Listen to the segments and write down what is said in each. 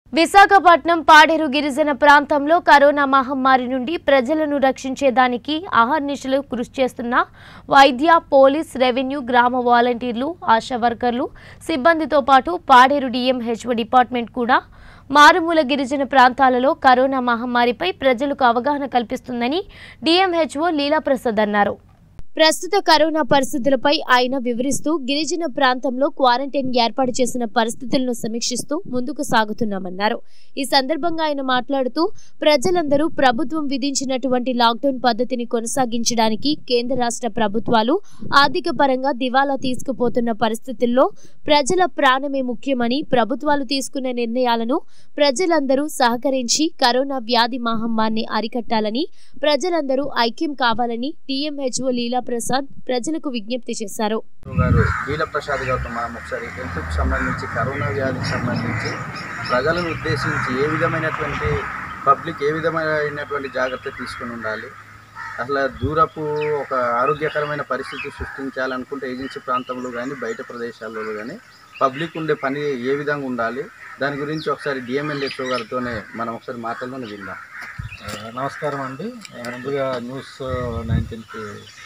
విశాఖపట్నం పాడేరు గిరిజన ప్రాంతంలో కరోనా మహమ్మారి నుండి ప్రజలను రక్షించేదానికి అహర్నిశలు కృషి చేస్తున్న వైద్య పోలీస్ రెవెన్యూ గ్రామ వాలంటీర్లు ఆశా వర్కర్లు సిబ్బందితో పాటు పాడేరు డిఎంహెచ్ఓ డిపార్ట్మెంట్ కూడా మారుమూల గిరిజన ప్రాంతాలలో కరోనా మహమ్మారిపై ప్రజలకు అవగాహన కల్పిస్తుందని డిఎంహెచ్ఓ లీలాప్రసాద్ అన్నారు ప్రస్తుత కరోనా పరిస్థితులపై ఆయన వివరిస్తూ గిరిజన ప్రాంతంలో క్వారంటైన్ ఏర్పాటు చేసిన పరిస్థితులను సమీక్షిస్తూ ముందుకు సాగుతున్నామన్నారు ఈ సందర్భంగా ఆయన మాట్లాడుతూ ప్రజలందరూ ప్రభుత్వం విధించినటువంటి లాక్డౌన్ పద్ధతిని కొనసాగించడానికి కేంద్ర రాష్ట్ర ప్రభుత్వాలు ఆర్థిక పరంగా దివాలా తీసుకుపోతున్న పరిస్థితుల్లో ప్రజల ప్రాణమే ముఖ్యమని ప్రభుత్వాలు తీసుకున్న నిర్ణయాలను ప్రజలందరూ సహకరించి కరోనా వ్యాధి మహమ్మారిని అరికట్టాలని ప్రజలందరూ ఐక్యం కావాలని టీఎంహెచ్ఓ లీలా ప్రసాద్ ప్రజలకు విజ్ఞప్తి చేశారు గారు వీల ప్రసాద్ గారితో మనం ఒకసారి హెల్త్కి సంబంధించి కరోనా వ్యాధికి సంబంధించి ప్రజలను ఉద్దేశించి ఏ విధమైనటువంటి పబ్లిక్ ఏ విధమైనటువంటి జాగ్రత్త తీసుకుని ఉండాలి అసలు దూరపు ఒక ఆరోగ్యకరమైన పరిస్థితి సృష్టించాలనుకుంటే ఏజెన్సీ ప్రాంతంలో కానీ బయట ప్రదేశాల్లో కానీ పబ్లిక్ ఉండే పని ఏ విధంగా ఉండాలి దాని గురించి ఒకసారి డిఎంఎల్హెచ్ఓ గారితోనే మనం ఒకసారి మాటల్లోనే విందాం ఆ, నమస్కారం అండి ఆ, ముందుగా న్యూస్ నైన్టీన్కి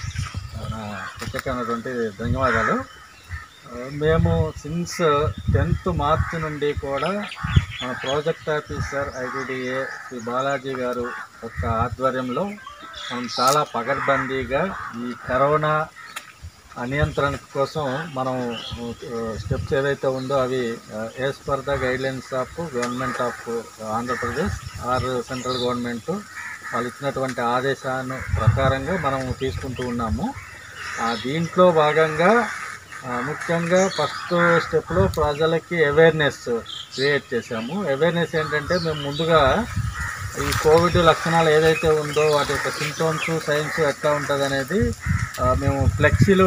నా ప్రత్యేకమైనటువంటి ధన్యవాదాలు ఆ, మేము సిన్స్ టెన్త్ మార్చ్ నుండి కూడా మన project officer ITDA Shri Balaji గారు యొక్క ఆధ్వర్యంలో మనం చాలా పగడ్బందీగా ఈ కరోనా నియంత్రణ కోసం మనం స్టెప్స్ ఏదైతే ఉందో అవి as per the guidelines of government of Andhra Pradesh or central government వాళ్ళు ఇచ్చినటువంటి ఆదేశాన్ని ప్రకారంగా మనం తీసుకుంటూ ఉన్నాము ఆ, దీంట్లో భాగంగా ఆ, ముఖ్యంగా ఫస్ట్ స్టెప్లో ప్రజలకి అవేర్నెస్ క్రియేట్ చేశాము అవేర్నెస్ ఏంటంటే మేము ముందుగా ఈ కోవిడ్ లక్షణాలు ఏదైతే ఉందో వాటి యొక్క సింటమ్స్ సైన్స్ ఎట్లా ఉంటుంది అనేది ఆ, మేము ఫ్లెక్సీలు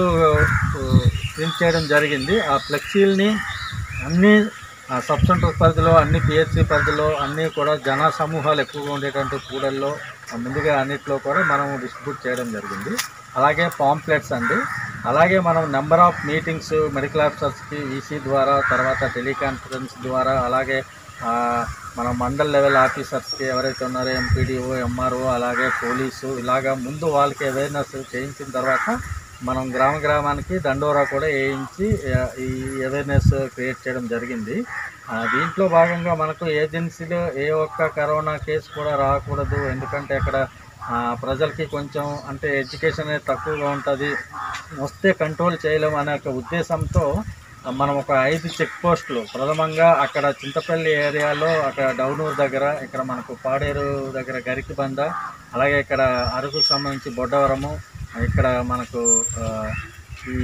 ప్రింట్ చేయడం జరిగింది ఆ ఫ్లెక్సీల్ని అన్ని సబ్ సెంటర్ పరిధిలో అన్ని పిహెచ్సి పరిధిలో అన్నీ కూడా జన సమూహాలు ఎక్కువగా ఉండేటువంటి కూడల్లో ఆ, ముందుగా అన్నిట్లో కూడా మనం డిస్ట్రిబ్యూట్ చేయడం జరిగింది అలాగే పాంప్లెట్స్ అండి అలాగే మనం నెంబర్ ఆఫ్ మీటింగ్స్ మెడికల్ ఆఫీసర్స్కి ఈసీ ద్వారా తర్వాత టెలికాన్ఫరెన్స్ ద్వారా అలాగే ఆ, మన మండల్ లెవెల్ ఆఫీసర్స్కి ఎవరైతే ఉన్నారో ఎంపీడీఓ ఎంఆర్ఓ అలాగే పోలీసు ఇలాగా ముందు వాళ్ళకి అవేర్నెస్ చేయించిన తర్వాత మనం గ్రామ గ్రామానికి దండోరా కూడా వేయించి ఆ, ఈ అవేర్నెస్ క్రియేట్ చేయడం జరిగింది ఆ, దీంట్లో భాగంగా మనకు ఏజెన్సీలో ఏ ఒక్క కరోనా కేసు కూడా రాకూడదు ఎందుకంటే అక్కడ ఆ, ప్రజలకి కొంచెం అంటే ఎడ్యుకేషన్ అనేది తక్కువగా ఉంటుంది వస్తే కంట్రోల్ చేయలేం అనే ఒక ఉద్దేశంతో ఆ, మనం ఒక ఐదు చెక్ పోస్టులు ప్రథమంగా అక్కడ చింతపల్లి ఏరియాలో అక్కడ డౌనూరు దగ్గర ఇక్కడ మనకు పాడేరు దగ్గర గరికిబంద అలాగే ఇక్కడ అరకుకు సంబంధించి బొడ్డవరము ఇక్కడ మనకు ఆ, ఈ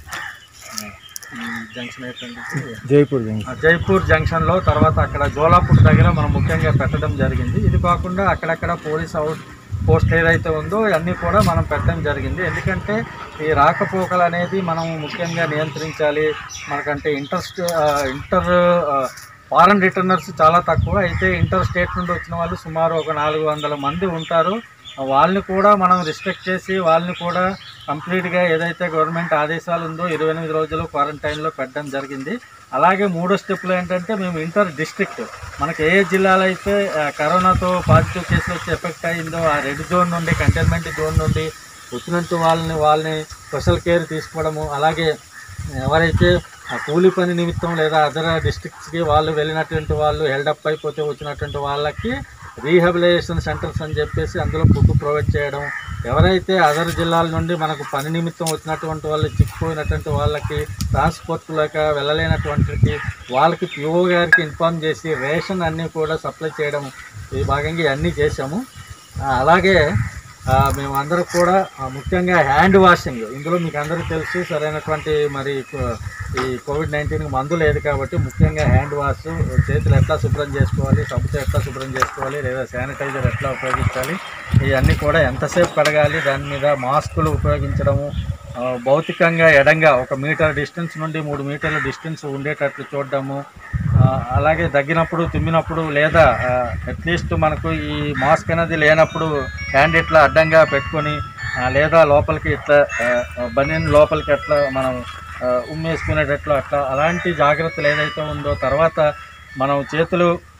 ఆ, ఈ జంక్షన్ ఏంటంటే జైపూర్ జంక్షన్ ఆ జైపూర్ జంక్షన్లో తర్వాత అక్కడ జోలాపూర్ దగ్గర మనం ముఖ్యంగా పెట్టడం జరిగింది ఇది కాకుండా అక్కడక్కడ పోలీస్ అవుట్ పోస్ట్ ఏదైతే ఉందో అన్నీ కూడా మనం పెట్టడం జరిగింది ఎందుకంటే ఈ రాకపోకలు అనేది మనం ముఖ్యంగా నియంత్రించాలి మనకంటే ఇంటర్ ఇంటర్ ఫారెన్ రిటర్నర్స్ చాలా తక్కువ అయితే ఇంటర్ స్టేట్ నుండి వచ్చిన వాళ్ళు సుమారు ఒక నాలుగు వందల మంది ఉంటారు వాళ్ళని కూడా మనం రిస్ట్రిక్ట్ చేసి వాళ్ళని కూడా కంప్లీట్గా ఏదైతే గవర్నమెంట్ ఆదేశాలు ఉందో ఇరవై ఎనిమిది రోజులు క్వారంటైన్లో పెట్టడం జరిగింది అలాగే మూడో స్టెప్లో ఏంటంటే మేము ఇంటర్ డిస్ట్రిక్ట్ మనకి ఏ ఏ జిల్లాలో అయితే ఆ, కరోనాతో పాజిటివ్ కేసులు వచ్చి ఎఫెక్ట్ అయిందో ఆ రెడ్ జోన్ నుండి కంటైన్మెంట్ జోన్ నుండి వచ్చినట్టు వాళ్ళని వాళ్ళని స్పెషల్ కేర్ తీసుకోవడము అలాగే ఎవరైతే ఆ కూలి పని నిమిత్తం లేదా అదర్ డిస్ట్రిక్ట్స్కి వాళ్ళు వెళ్ళినటువంటి వాళ్ళు హెల్డప్ అయిపోతే వచ్చినటువంటి వాళ్ళకి రీహాబిలైజేషన్ సెంటర్స్ అని చెప్పేసి అందులో ఫుడ్ ప్రొవైడ్ చేయడం ఎవరైతే అదర్ జిల్లాల నుండి మనకు పని నిమిత్తం వచ్చినటువంటి వాళ్ళు చిక్కుపోయినటువంటి వాళ్ళకి ట్రాన్స్పోర్ట్ లేక వెళ్ళలేనటువంటి వాళ్ళకి పిఓ గారికి ఇన్ఫార్మ్ చేసి రేషన్ అన్నీ కూడా సప్లై చేయడం ఈ భాగంగా ఇవన్నీ చేశాము ఆ, అలాగే ఆ, మేము అందరూ కూడా ఆ, ముఖ్యంగా హ్యాండ్ వాషింగ్ ఇందులో మీకు అందరికీ తెలుసు సరైనటువంటి మరి కో- ఈ కోవిడ్ నైన్టీన్కి మందు లేదు కాబట్టి ముఖ్యంగా హ్యాండ్ వాష్ చేతులు ఎట్లా శుభ్రం చేసుకోవాలి సబ్బుతో ఎట్లా శుభ్రం చేసుకోవాలి లేదా శానిటైజర్ ఎట్లా ఉపయోగించాలి ఇవన్నీ కూడా ఎంతసేపు కడగాలి దాని మీద మాస్కులు ఉపయోగించడము ఆ, భౌతికంగా ఎడంగా ఒక మీటర్ డిస్టెన్స్ నుండి మూడు మీటర్ల డిస్టెన్స్ ఉండేటట్లు చూడడము ఆ, అలాగే దగ్గినప్పుడు తుమ్మినప్పుడు లేదా అట్లీస్ట్ మనకు ఈ మాస్క్ అనేది లేనప్పుడు హ్యాండ్ ఇట్లా అడ్డంగా పెట్టుకొని ఆ, లేదా లోపలికి ఇట్లా బనీన్ లోపలికి ఎట్లా మనం ఆ, ఉమ్మేసుకునేటట్లు అట్లా అలాంటి జాగ్రత్తలు ఏదైతే ఉందో తర్వాత మనం చేతులు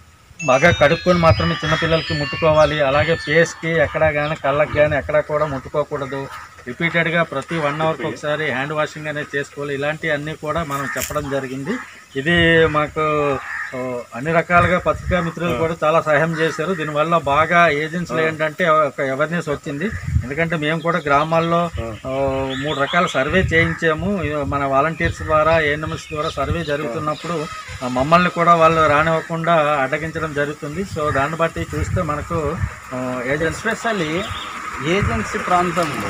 బాగా కడుక్కొని మాత్రమే చిన్నపిల్లలకి ముట్టుకోవాలి అలాగే ఫేస్కి ఎక్కడ కానీ కళ్ళకి కానీ ఎక్కడ కూడా ముట్టుకోకూడదు రిపీటెడ్గా ప్రతి వన్ అవర్కి ఒకసారి హ్యాండ్ వాషింగ్ అనేది చేసుకోవాలి ఇలాంటివన్నీ కూడా మనం చెప్పడం జరిగింది ఇది మాకు ఓ, అన్ని రకాలుగా పత్రికా మిత్రులు కూడా చాలా సహాయం చేశారు దీనివల్ల బాగా ఏజెన్సీలు ఏంటంటే ఒక అవేర్నెస్ వచ్చింది ఎందుకంటే మేము కూడా గ్రామాల్లో ఓ, మూడు రకాల సర్వే చేయించాము ఇ- మన వాలంటీర్స్ ద్వారా ఏఎన్ఎంఎస్ ద్వారా సర్వే జరుగుతున్నప్పుడు ఆ, మమ్మల్ని కూడా వాళ్ళు రానివ్వకుండా అడ్డగించడం జరుగుతుంది సో దాన్ని బట్టి చూస్తే మనకు ఏజెన్సీ ఎస్పెషల్లీ ఏజెన్సీ ప్రాంతంలో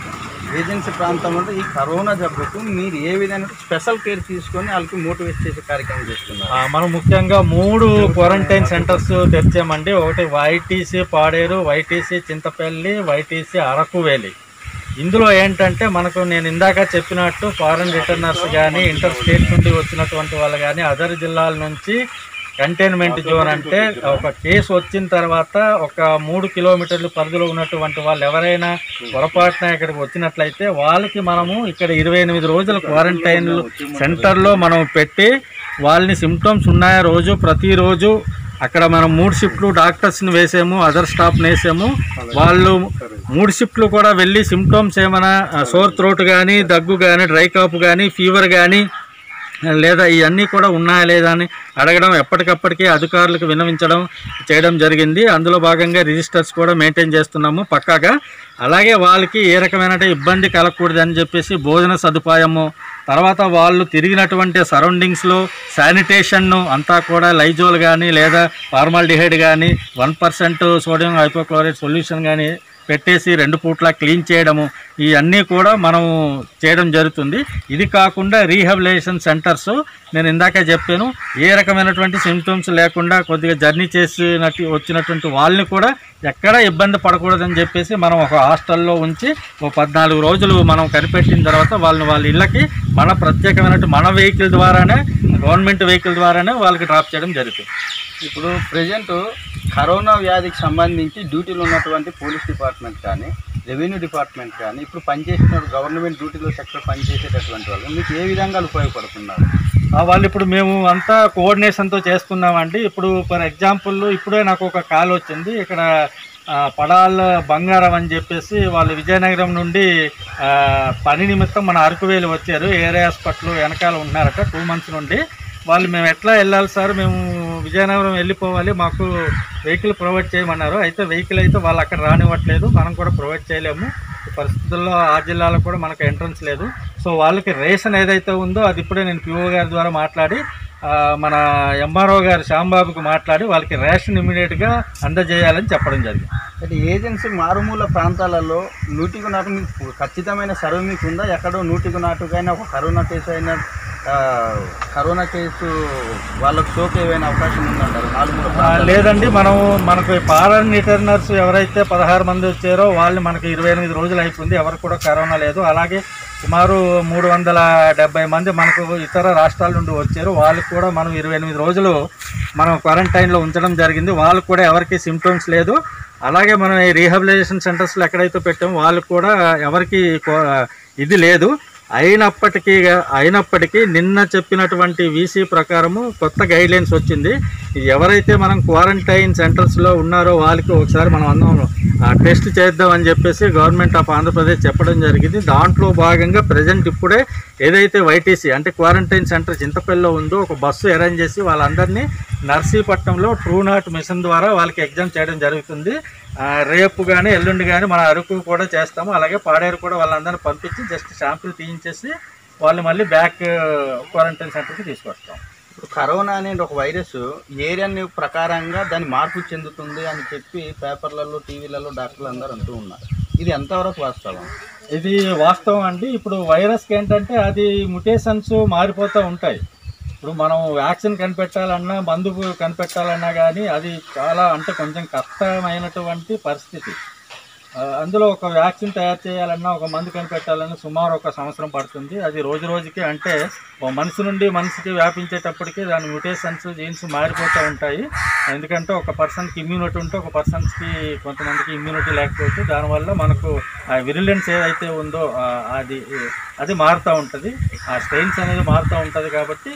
ఏజెన్సీ ప్రాంతంలో ఈ కరోనా జబ్బుకు మీరు ఏ విధంగా స్పెషల్ కేర్ తీసుకొని వాళ్ళకి మోటివేట్ చేసే కార్యక్రమం చేస్తున్నారు ఆ, మనం ముఖ్యంగా మూడు క్వారంటైన్ సెంటర్స్ తెరిచామండి ఒకటి YTC Paderu YTC Chintapalli YTC Araku Valley ఇందులో ఏంటంటే మనకు నేను ఇందాక చెప్పినట్టు ఫారెన్ రిటర్నర్స్ కానీ ఇంటర్ స్టేట్ నుండి వచ్చినటువంటి వాళ్ళు కానీ అదర్ జిల్లాల నుంచి కంటైన్మెంట్ జోన్ అంటే ఒక కేసు వచ్చిన తర్వాత ఒక మూడు కిలోమీటర్ల పరిధిలో ఉన్నటువంటి వాళ్ళు ఎవరైనా పొరపాటున ఇక్కడికి వచ్చినట్లయితే వాళ్ళకి మనము ఇక్కడ ఇరవై ఎనిమిది రోజుల క్వారంటైన్ సెంటర్లో మనం పెట్టి వాళ్ళని సిమ్టమ్స్ ఉన్నాయా రోజు ప్రతిరోజు అక్కడ మనం మూడు షిఫ్ట్లు డాక్టర్స్ని వేసాము అదర్ స్టాఫ్ని వేసాము వాళ్ళు మూడు షిఫ్ట్లు కూడా వెళ్ళి సిమ్టమ్స్ ఏమైనా సోర్ త్రోట్ కానీ దగ్గు కానీ డ్రై కాప్ కానీ ఫీవర్ కానీ లేదా ఇవన్నీ కూడా ఉన్నాయా లేదా అని అడగడం ఎప్పటికప్పటికీ అధికారులకు విన్నవించడం చేయడం జరిగింది అందులో భాగంగా రిజిస్టర్స్ కూడా మెయింటైన్ చేస్తున్నాము పక్కాగా అలాగే వాళ్ళకి ఏ రకమైన ఇబ్బంది కలగకూడదు అని చెప్పేసి భోజన సదుపాయము తర్వాత వాళ్ళు తిరిగినటువంటి సరౌండింగ్స్లో శానిటేషన్ను అంతా కూడా లైజోల్ కానీ లేదా ఫార్మాల్డిహైడ్ కానీ one percent sodium hypochloride solution కానీ పెట్టేసి రెండు పూట్ల క్లీన్ చేయడము ఇవన్నీ కూడా మనం చేయడం జరుగుతుంది ఇది కాకుండా రీహాబిలేషన్ సెంటర్స్ నేను ఇందాక చెప్పాను ఏ రకమైనటువంటి సిమ్టమ్స్ లేకుండా కొద్దిగా జర్నీ చేసినట్టు వచ్చినటువంటి వాళ్ళని కూడా ఎక్కడ ఇబ్బంది పడకూడదని చెప్పేసి మనం ఒక హాస్టల్లో ఉంచి ఒక పద్నాలుగు రోజులు మనం కనిపెట్టిన తర్వాత వాళ్ళని వాళ్ళ ఇళ్ళకి మన ప్రత్యేకమైనటువంటి మన వెహికల్ ద్వారానే గవర్నమెంట్ వెహికల్ ద్వారానే వాళ్ళకి డ్రాప్ చేయడం జరుగుతుంది ఇప్పుడు ప్రజెంట్ కరోనా వ్యాధికి సంబంధించి డ్యూటీలో ఉన్నటువంటి పోలీస్ డిపార్ట్మెంట్ కానీ రెవెన్యూ డిపార్ట్మెంట్ కానీ ఇప్పుడు పనిచేసిన గవర్నమెంట్ డ్యూటీలో సెక్టర్ పనిచేసేటటువంటి వాళ్ళు మీకు ఏ విధంగా ఉపయోగపడుతున్నారు ఆ, వాళ్ళు ఇప్పుడు మేము అంతా కోఆర్డినేషన్తో చేస్తున్నామండి ఇప్పుడు ఫర్ ఎగ్జాంపుల్ ఇప్పుడే నాకు ఒక కాల్ వచ్చింది ఇక్కడ ఆ, పడాల బంగారం అని చెప్పేసి వాళ్ళు విజయనగరం నుండి ఆ, పని నిమిత్తం మన అరకువేలు వచ్చారు ఏరియా హాస్పిటల్ వెనకాల ఉన్నారట టూ మంత్స్ నుండి వాళ్ళు మేము ఎట్లా వెళ్ళాలి సార్ మేము విజయనగరం వెళ్ళిపోవాలి మాకు వెహికల్ ప్రొవైడ్ చేయమన్నారు అయితే వెహికల్ అయితే వాళ్ళు అక్కడ రానివ్వట్లేదు మనం కూడా ప్రొవైడ్ చేయలేము ఈ పరిస్థితుల్లో ఆ జిల్లాలో కూడా మనకు ఎంట్రన్స్ లేదు సో వాళ్ళకి రేషన్ ఏదైతే ఉందో అది ఇప్పుడే నేను పిఓ గారి ద్వారా మాట్లాడి ఆ, మన ఎంఆర్ఓ గారు శ్యాంబాబుకి మాట్లాడి వాళ్ళకి రేషన్ ఇమీడియట్గా అందజేయాలని చెప్పడం జరిగింది అంటే ఏజెన్సీ మారుమూల ప్రాంతాలలో నూటికి నాటు మీకు ఖచ్చితమైన సర్వే మీకు ఉందా ఎక్కడో నూటికి నాటుకైనా ఒక కరోనా కేసు అయినా ఆ, కరోనా కేసు వాళ్ళకు సోకే ఏమైనా అవకాశం ఉందంటారు మారుమూల ఆ, ప్రాంతాల్లో? లేదండి మనం మనకు ఫారెన్ రిటర్నర్స్ ఎవరైతే పదహారు మంది వచ్చారో వాళ్ళు మనకి ఇరవై ఎనిమిది రోజులు అయిపోయింది ఎవరికి కూడా కరోనా లేదు అలాగే సుమారు మూడు వందల డెబ్బై మంది మనకు ఇతర రాష్ట్రాల నుండి వచ్చారు వాళ్ళకి కూడా మనం ఇరవై ఎనిమిది రోజులు మనం క్వారంటైన్లో ఉంచడం జరిగింది వాళ్ళకు కూడా ఎవరికి సిమ్టమ్స్ లేదు అలాగే మనం ఈ రీహాబిలైజేషన్ సెంటర్స్లో ఎక్కడైతే పెట్టామో వాళ్ళకు కూడా ఎవరికి కో- ఇది లేదు అయినప్పటికీ అయినప్పటికీ నిన్న చెప్పినటువంటి వీసీ ప్రకారము కొత్త గైడ్ లైన్స్ వచ్చింది ఇది ఎవరైతే మనం క్వారంటైన్ సెంటర్స్లో ఉన్నారో వాళ్ళకి ఒకసారి మనం అందరం టెస్ట్ చేద్దాం అని చెప్పేసి గవర్నమెంట్ ఆఫ్ ఆంధ్రప్రదేశ్ చెప్పడం జరిగింది దాంట్లో భాగంగా ప్రజెంట్ ఇప్పుడే ఏదైతే వైటీసీ అంటే క్వారంటైన్ సెంటర్ చింతపల్లిలో ఉందో ఒక బస్సు అరేంజ్ చేసి వాళ్ళందరినీ నర్సీపట్నంలో ట్రూనాట్ మిషన్ ద్వారా వాళ్ళకి ఎగ్జామ్ చేయడం జరుగుతుంది ఆ, రేపు కానీ ఎల్లుండి కానీ మన అరకు కూడా చేస్తాము అలాగే పాడేరు కూడా వాళ్ళందరినీ పంపించి జస్ట్ శాంపిల్ తీయించేసి వాళ్ళు మళ్ళీ బ్యాక్ క్వారంటైన్ సెంటర్కి తీసుకొస్తాం ఇప్పుడు కరోనా అనేది ఒక వైరస్ ఏరియా ప్రకారంగా దాని మార్పు చెందుతుంది అని చెప్పి పేపర్లలో టీవీలలో డాక్టర్లు అందరూ అంటూ ఉన్నారు ఇది ఎంతవరకు వాస్తవం ఇది వాస్తవం అండి ఇప్పుడు వైరస్కి ఏంటంటే అది ముటేషన్స్ మారిపోతూ ఉంటాయి ఇప్పుడు మనం వ్యాక్సిన్ కనిపెట్టాలన్నా మందు కనిపెట్టాలన్నా కానీ అది చాలా అంటే కొంచెం కష్టమైనటువంటి పరిస్థితి ఆ, అందులో ఒక వ్యాక్సిన్ తయారు చేయాలన్నా ఒక మందు కనిపెట్టాలన్నా సుమారు ఒక సంవత్సరం పడుతుంది అది రోజు రోజుకి అంటే ఓ మనిషి నుండి మనిషికి వ్యాపించేటప్పటికి దాని మ్యూటేషన్స్ జీన్స్ మారిపోతూ ఉంటాయి ఎందుకంటే ఒక పర్సన్కి ఇమ్యూనిటీ ఉంటే ఒక పర్సన్స్కి కొంతమందికి ఇమ్యూనిటీ లేకపోతే దానివల్ల మనకు ఆ విరిలెన్స్ ఏదైతే ఉందో ఆ, అది అది మారుతూ ఉంటుంది ఆ స్ట్రెయిన్స్ అనేది మారుతూ ఉంటుంది కాబట్టి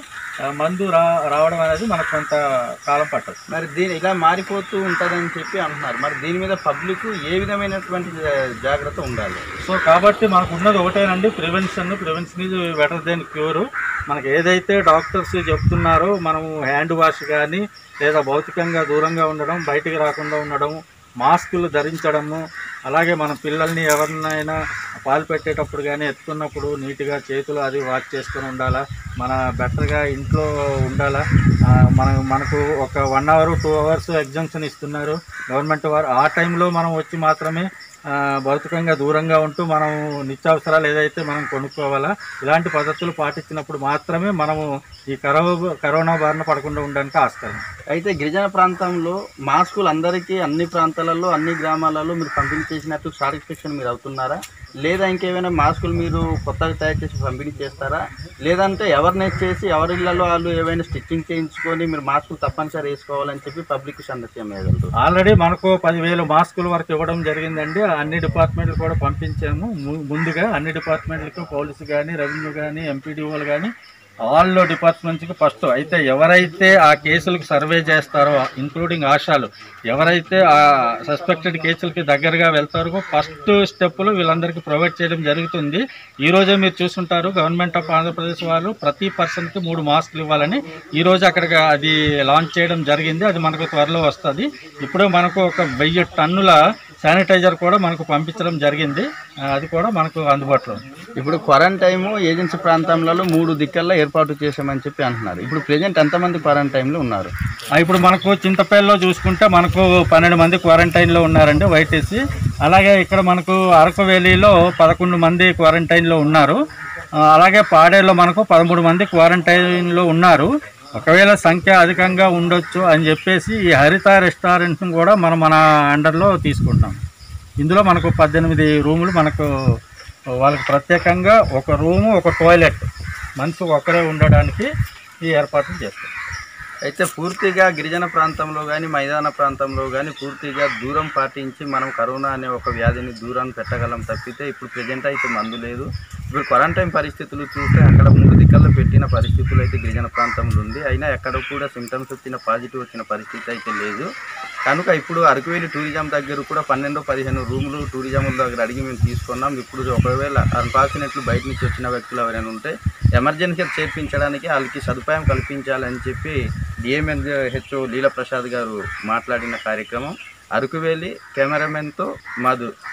ఆ, మందు రా రావడం అనేది మనకు కొంత కాలం పట్టదు మరి దీని ఇలా మారిపోతూ ఉంటుందని చెప్పి అంటున్నారు మరి దీని మీద పబ్లిక్ ఏ విధమైనటువంటి జా- జాగ్రత్త ఉండాలి సో కాబట్టి మనకు ఉన్నది ఒకటేనండి prevention prevention is better than cure మనకి ఏదైతే డాక్టర్స్ చెప్తున్నారో మనం హ్యాండ్ వాష్ కానీ లేదా భౌతికంగా దూరంగా ఉండడం బయటికి రాకుండా ఉండడం మాస్కులు ధరించడము అలాగే మన పిల్లల్ని ఎవరినైనా పాలు పెట్టేటప్పుడు కానీ ఎత్తుకున్నప్పుడు నీట్గా చేతులు అది వాష్ చేసుకొని ఉండాలా మన బెటర్గా ఇంట్లో ఉండాలా ఆ, మన మనకు ఒక one hour two hours exemption ఇస్తున్నారు గవర్నమెంట్ వారు ఆ టైంలో మనం వచ్చి మాత్రమే ఆ, భౌతికంగా దూరంగా ఉంటూ మనం నిత్యావసరాలు ఏదైతే మనం కొనుక్కోవాలా ఇలాంటి పద్ధతులు పాటించినప్పుడు మాత్రమే మనము ఈ కరో కరోనా బారిన పడకుండా ఉండడానికి ఆస్కారం అయితే గిరిజన ప్రాంతంలో మాస్కులు అందరికీ అన్ని ప్రాంతాలలో అన్ని గ్రామాలలో మీరు పంపిణీ చేసినట్టు సాటిస్ఫాక్షన్ మీరు అవుతున్నారా లేదా ఇంకేమైనా మాస్కులు మీరు కొత్తగా తయారు చేసి పంపిణీ చేస్తారా లేదంటే ఎవరిని చేసి ఎవరి ఇళ్లలో వాళ్ళు ఏవైనా స్టిచ్చింగ్ చేయించుకొని మీరు మాస్కులు తప్పనిసరి వేసుకోవాలని చెప్పి పబ్లిక్ సందేశం వేయగలరు ఆల్రెడీ మనకు పదివేలు మాస్కుల వరకు ఇవ్వడం జరిగిందండి అన్ని డిపార్ట్మెంట్లు కూడా పంపించాము ము- ముందుగా అన్ని డిపార్ట్మెంట్లకు పోలీసు కానీ రెవెన్యూ కానీ ఎంపీడీఓలు కానీ ఆల్ డిపార్ట్మెంట్స్కి ఫస్ట్ అయితే ఎవరైతే ఆ కేసులకు సర్వే చేస్తారో ఇంక్లూడింగ్ ఆశాలు ఎవరైతే ఆ సస్పెక్టెడ్ కేసులకి దగ్గరగా వెళ్తారో ఫస్ట్ స్టెప్పులు వీళ్ళందరికీ ప్రొవైడ్ చేయడం జరుగుతుంది ఈ రోజే మీరు చూస్తుంటారు గవర్నమెంట్ ఆఫ్ ఆంధ్రప్రదేశ్ వాళ్ళు ప్రతి పర్సన్కి మూడు మాస్కులు ఇవ్వాలని ఈ రోజు అక్కడికి అది లాంచ్ చేయడం జరిగింది అది మనకు త్వరలో వస్తుంది ఇప్పుడు మనకు ఒక వెయ్యి టన్నుల శానిటైజర్ కూడా మనకు పంపించడం జరిగింది ఆ, అది కూడా మనకు అందుబాటులో ఉంది ఇప్పుడు క్వారంటైన్ ఏజెన్సీ ప్రాంతాలలో మూడు దిక్కల్లో ఏర్పాటు చేశామని చెప్పి అంటున్నారు ఇప్పుడు ప్రజెంట్ ఎంతమంది క్వారంటైన్లో ఉన్నారు ఆ, ఇప్పుడు మనకు చింతపల్లిలో చూసుకుంటే మనకు పన్నెండు మంది క్వారంటైన్లో ఉన్నారండి వైటీసీ అలాగే ఇక్కడ మనకు అరకు వ్యాలీలో పదకొండు మంది క్వారంటైన్లో ఉన్నారు ఆ, అలాగే పాడేరులో మనకు పదమూడు మంది క్వారంటైన్లో ఉన్నారు ఒకవేళ సంఖ్య అధికంగా ఉండొచ్చు అని చెప్పేసి ఈ హరిత రెస్టారెంట్ను కూడా మనం మన అండర్లో తీసుకుంటాం ఇందులో మనకు పద్దెనిమిది రూములు మనకు వాళ్ళకి ప్రత్యేకంగా ఒక రూము ఒక టాయిలెట్ మనిషి ఒక్కరే ఉండడానికి ఈ ఏర్పాట్లు చేస్తాం అయితే పూర్తిగా గిరిజన ప్రాంతంలో కానీ మైదాన ప్రాంతంలో కానీ పూర్తిగా దూరం పాటించి మనం కరోనా అనే ఒక వ్యాధిని దూరం పెట్టగలం తప్పితే ఇప్పుడు ప్రజెంట్ అయితే మందు లేదు ఇప్పుడు క్వారంటైన్ పరిస్థితులు చూస్తే అక్కడ మూడు దిక్కల్లో పెట్టిన పరిస్థితులు అయితే గిరిజన ప్రాంతంలో ఉంది అయినా ఎక్కడ కూడా సిమ్టమ్స్ వచ్చిన పాజిటివ్ వచ్చిన పరిస్థితి అయితే లేదు కనుక ఇప్పుడు అరకువేలి టూరిజం దగ్గర కూడా పన్నెండు పదిహేను రూములు టూరిజం దగ్గర అడిగి మేము తీసుకున్నాం ఇప్పుడు ఒకవేళ అన్ఫార్చునేట్లు బయట నుంచి వచ్చిన వ్యక్తులు ఎవరైనా ఉంటే ఎమర్జెన్సీ చేర్పించడానికి వాళ్ళకి సదుపాయం కల్పించాలని చెప్పి డిఎంఎన్ హెచ్ఓ లీలా ప్రసాద్ గారు మాట్లాడిన కార్యక్రమం అరకువేలి కెమెరామెన్తో మధు